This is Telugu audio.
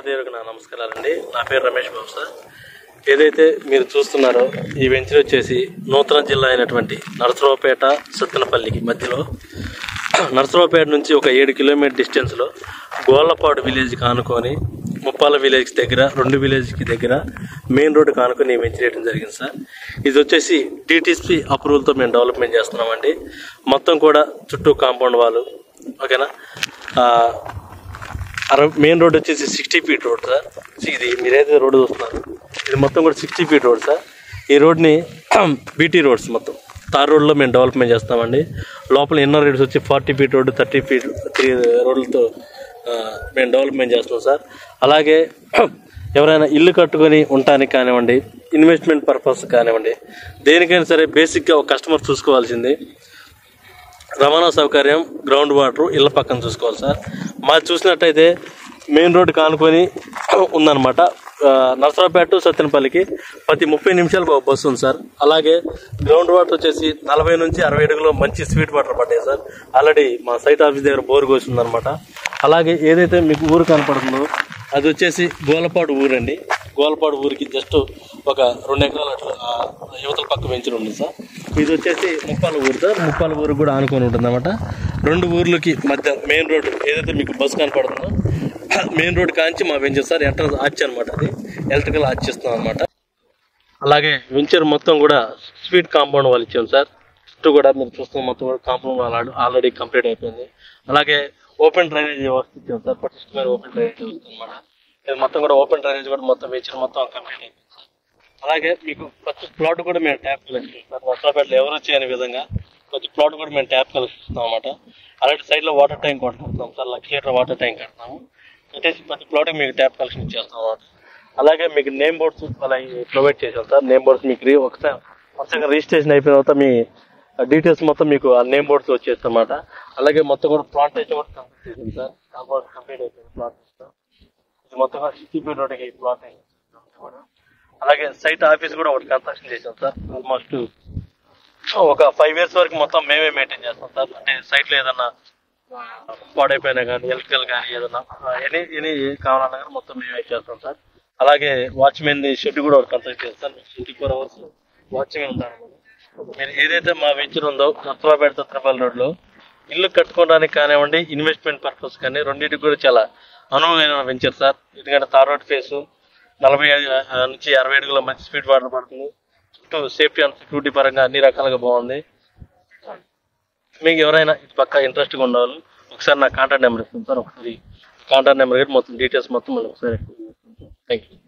మహాదేవుడికి నా నమస్కారాలండి నా పేరు రమేష్ బాబు సార్ ఏదైతే మీరు చూస్తున్నారో ఈ వెంచర్ వచ్చేసి నూతన జిల్లా అయినటువంటి నరసరావుపేట సత్తెనపల్లికి మధ్యలో నరసరావుపేట నుంచి ఒక ఏడు కిలోమీటర్ డిస్టెన్స్లో గోళ్ళపాడు విలేజ్కి ఆనుకొని ముప్పాల విలేజ్కి దగ్గర రెండు విలేజ్కి దగ్గర మెయిన్ రోడ్డుకి ఆనుకొని ఈ వెంచర్ వేయడం జరిగింది సార్ ఇది వచ్చేసి టీటీసీ అప్రూవల్తో మేము డెవలప్మెంట్ చేస్తున్నామండి మొత్తం కూడా చుట్టూ కాంపౌండ్ వాళ్ళు ఓకేనా ఆ, అరవై మెయిన్ రోడ్ వచ్చేసి సిక్స్టీ ఫీట్ రోడ్ సార్ ఇది మీరైతే రోడ్డు చూస్తున్నారు ఇది మొత్తం కూడా సిక్స్టీ ఫీట్ రోడ్ సార్ ఈ రోడ్ని బీటీ రోడ్స్ మొత్తం తార్ రోడ్లో మేము డెవలప్మెంట్ చేస్తామండి లోపల ఇన్నర్ రోడ్స్ వచ్చి forty feet road thirty feet three రోడ్లతో ఆ, మేము డెవలప్మెంట్ చేస్తాం సార్ అలాగే ఎవరైనా ఇల్లు కట్టుకొని ఉండటానికి కానివ్వండి ఇన్వెస్ట్మెంట్ పర్పస్ కానివ్వండి దేనికైనా సరే బేసిక్గా ఒక కస్టమర్ చూసుకోవాల్సింది రవాణా సౌకర్యం గ్రౌండ్ వాటర్ ఇళ్ళ పక్కన చూసుకోవాలి సార్ మాది చూసినట్టయితే మెయిన్ రోడ్ కానుకొని ఉందన్నమాట ఆ, నరసరావుపేట టు సత్తెనపల్లికి ప్రతి ముప్పై నిమిషాలకు ఒక బస్సు ఉంది సార్ అలాగే గ్రౌండ్ వాటర్ వచ్చేసి నలభై నుంచి అరవై అడుగులో మంచి స్వీట్ వాటర్ పడ్డాయి సార్ ఆల్రెడీ మా సైట్ ఆఫీస్ దగ్గర బోర్ కోసిందనమాట అలాగే ఏదైతే మీకు ఊరు కనపడుతుందో అది వచ్చేసి గోలపాడు ఊరండి గోలపాడు ఊరికి జస్ట్ ఒక రెండు ఎకరాల అట్లా ఆ, యువతల పక్క వెంచర్ ఉంది సార్ ఇది వచ్చేసి ముప్పాల ఊరు సార్ ముప్పాల ఊరు కూడా ఆనుకొని ఉంటుంది అనమాట రెండు ఊర్లకి మధ్య మెయిన్ రోడ్ ఏదైతే మీకు బస్ కనపడుతుందో మెయిన్ రోడ్ కాంచి మా వెంచర్ సార్ ఎంట్రన్స్ ఆర్చ్ అనమాట అది ఎలక్ట్రికల్ ఆర్చ్ ఇస్తాం అనమాట అలాగే వెంచర్ మొత్తం కూడా స్వీట్ కాంపౌండ్ వాళ్ళు ఇచ్చాం సార్ చుట్టూ కూడా మీరు చూస్తున్న మొత్తం కూడా కాంపౌండ్ వాళ్ళు ఆల్రెడీ కంప్లీట్ అయిపోయింది అలాగే ఓపెన్ డ్రైనేజ్ వ్యవస్థ ఇచ్చాం సార్ పటిష్టమైన ఓపెన్ డ్రైనేజ్ వ్యవస్థ అనమాట ఇది మొత్తం కూడా ఓపెన్ డ్రైనేజ్ కూడా మొత్తం వెంచర్ మొత్తం కంప్లీట్ అయిపోయింది సార్ అలాగే మీకు ప్రతి ప్లాట్ కూడా మేము ట్యాప్ కలెక్షన్ ఇస్తాం వర్షాపేటలో ఎవరు చేయని విధంగా ప్రతి ప్లాట్ కూడా మేము ట్యాప్ కలెక్షన్ ఇస్తాం అనమాట అలాంటి సైడ్ లో వాటర్ ట్యాంక్ ఒకటి కడుతున్నాం sir lakh litre water tank కడుతున్నాము కట్టేసి ప్రతి ప్లాట్ మీకు ట్యాప్ కలెక్షన్ ఇచ్చేస్తాం అనమాట అలాగే మీకు నేమ్ బోర్డ్స్ అలా ప్రొవైడ్ చేసాం సార్ నేమ్ బోర్డ్స్ మీకు రీ- ఒకసారి ఒకసారి రిజిస్ట్రేషన్ అయిపోయిన తర్వాత మీ డీటెయిల్స్ మొత్తం మీకు ఆ నేమ్ బోర్డ్స్ వచ్చేస్తాం అన్నమాట అలాగే మొత్తం కూడా ప్లాంటేషన్ కూడా కంప్లీట్ చేసాం సార్ కాంపౌండ్ కంప్లీట్ అయిపోయింది ప్లాట్ ఇది మొత్తం కూడా సిక్స్టీ ఫీట్ రోడ్కి ప్లాట్ అయింది కూడా అలాగే సైట్ ఆఫీస్ కూడా ఒకటి కన్స్ట్రక్షన్ చేసాం సార్ ఆల్మోస్ట్ ఒక ఫైవ్ ఇయర్స్ వరకు మొత్తం మేమే మెయింటైన్ చేస్తాం సార్ అంటే సైట్ లో ఏదన్నా పాడైపోయినా కానీ ఎలక్ట్రికల్ కానీ ఏదన్నా ఎనీ ఎనీ కావాలన్నా కానీ మొత్తం మేమే చేస్తాం సార్ అలాగే వాచ్మెన్ షెడ్ కూడా ఒకటి కన్స్ట్రక్ట్ చేస్తాం ట్వంటీ ఫోర్ అవర్స్ వాచ్మెన్ ఉంటారు మీరు ఏదైతే మా వెంచర్ ఉందో నత్తరాపేట సత్రపల్లి రోడ్ లో ఇల్లు కట్టుకోవడానికి కానివ్వండి ఇన్వెస్ట్మెంట్ పర్పస్ కానీ రెండింటికి కూడా చాలా అనువుమైన వెంచర్ సార్ ఎందుకంటే తార్ రోడ్ ఫేసు నలభై ఐదు ఆ, నుంచి అరవై అడుగుల మంచి స్పీడ్ వాటర్ పడుతుంది చుట్టూ సేఫ్టీ అండ్ సెక్యూరిటీ పరంగా అన్ని రకాలుగా బాగుంది మీకు ఎవరైనా ఇటు పక్క ఇంట్రెస్ట్గా ఉండవాలి ఒకసారి నా కాంటాక్ట్ నెంబర్ ఇస్తాను సార్ ఒకసారి కాంటాక్ట్ నెంబర్ మొత్తం డీటెయిల్స్ మొత్తం మళ్ళీ ఒకసారి థ్యాంక్ యూ